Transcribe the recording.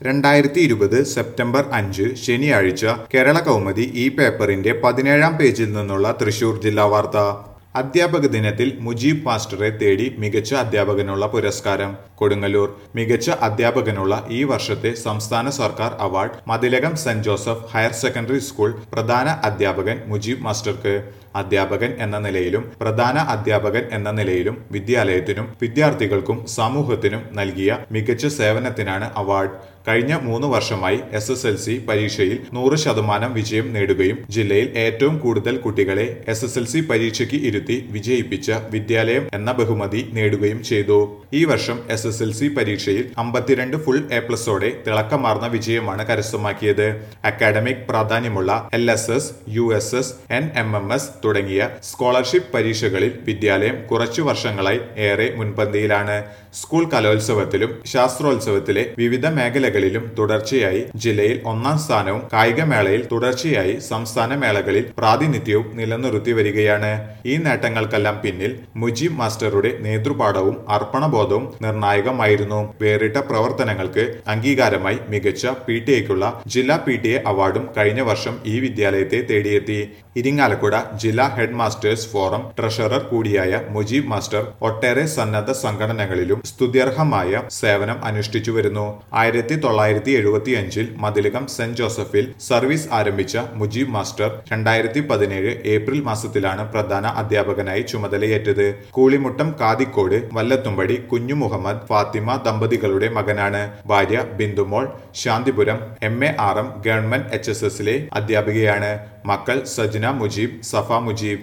രണ്ടായിരത്തി ഇരുപത് സെപ്റ്റംബർ അഞ്ച് ശനിയാഴ്ച കേരള കൗമുദി ഈ പേപ്പറിന്റെ പതിനേഴാം പേജിൽ നിന്നുള്ള തൃശൂർ ജില്ലാ വാർത്ത അധ്യാപക ദിനത്തിൽ മുജീബ് മാസ്റ്ററെ തേടി മികച്ച അധ്യാപകനുള്ള പുരസ്കാരം കൊടുങ്ങല്ലൂർ മികച്ച അധ്യാപകനുള്ള ഈ വർഷത്തെ സംസ്ഥാന സർക്കാർ award Mathilakam saint Joseph higher secondary school പ്രധാന അധ്യാപകൻ മുജീബ് മാസ്റ്റർക്ക് അധ്യാപകൻ എന്ന നിലയിലും പ്രധാന അധ്യാപകൻ എന്ന നിലയിലും വിദ്യാലയത്തിനും വിദ്യാർത്ഥികൾക്കും സമൂഹത്തിനും നൽകിയ മികച്ച സേവനത്തിനാണ് അവാർഡ് കഴിഞ്ഞ മൂന്ന് വർഷമായി എസ് എസ് എൽ സി പരീക്ഷയിൽ നൂറ് ശതമാനം വിജയം നേടുകയും ജില്ലയിൽ ഏറ്റവും കൂടുതൽ കുട്ടികളെ എസ് എസ് എൽ സി പരീക്ഷയ്ക്ക് ഇരുത്തി വിജയിപ്പിച്ച വിദ്യാലയം എന്ന ബഹുമതി നേടുകയും ചെയ്തു ഈ വർഷം എസ് എസ് എൽ സി പരീക്ഷയിൽ അമ്പത്തിരണ്ട് ഫുൾ എ പ്ലസോടെ തിളക്കമാർന്ന വിജയമാണ് കരസ്ഥമാക്കിയത് അക്കാഡമിക് പ്രാധാന്യമുള്ള L S S U S S N M M S തുടങ്ങിയ സ്കോളർഷിപ്പ് പരീക്ഷകളിൽ വിദ്യാലയം കുറച്ചു വർഷങ്ങളായി ഏറെ മുൻപന്തിയിലാണ് സ്കൂൾ കലോത്സവത്തിലും ശാസ്ത്രോത്സവത്തിലെ വിവിധ മേഖലകളിലും തുടർച്ചയായി ജില്ലയിൽ ഒന്നാം സ്ഥാനവും കായികമേളയിൽ തുടർച്ചയായി സംസ്ഥാന മേളകളിൽ പ്രാതിനിധ്യവും നിലനിർത്തി വരികയാണ് ഈ നേട്ടങ്ങൾക്കെല്ലാം പിന്നിൽ മുജീബ് മാസ്റ്ററുടെ നേതൃപാഠവും അർപ്പണബോധവും നിർണായകമായിരുന്നു വേറിട്ട പ്രവർത്തനങ്ങൾക്ക് അംഗീകാരമായി മികച്ച പി ടി എക്കുള്ള ജില്ലാ പി ടി എ അവാർഡും കഴിഞ്ഞ വർഷം ഈ വിദ്യാലയത്തെ തേടിയെത്തി ഇരിങ്ങാലക്കുട ജില്ലാ ഹെഡ് മാസ്റ്റേഴ്സ് ഫോറം ട്രഷറർ കൂടിയായ മുജീബ് മാസ്റ്റർ ഒട്ടേറെ സന്നദ്ധ സംഘടനകളിലും സ്തുത്യർഹമായ സേവനം അനുഷ്ഠിച്ചു വരുന്നു ആയിരത്തി തൊള്ളായിരത്തി എഴുപത്തി അഞ്ചിൽ മതിലകം സെന്റ് ജോസഫിൽ സർവീസ് ആരംഭിച്ച മുജീബ് മാസ്റ്റർ രണ്ടായിരത്തി പതിനേഴ് ഏപ്രിൽ മാസത്തിലാണ് പ്രധാന അധ്യാപകനായി ചുമതലയേറ്റത് കൂളിമുട്ടം കാതിക്കോട് വല്ലത്തുംപടി കുഞ്ഞു മുഹമ്മദ് ഫാത്തിമ ദമ്പതികളുടെ മകനാണ് ഭാര്യ Bindumol Santhipuram M A R M government H S എസിലെ അധ്യാപികയാണ് മക്കൾ സജ്ന മുജീബ് സഫ മുജീബ്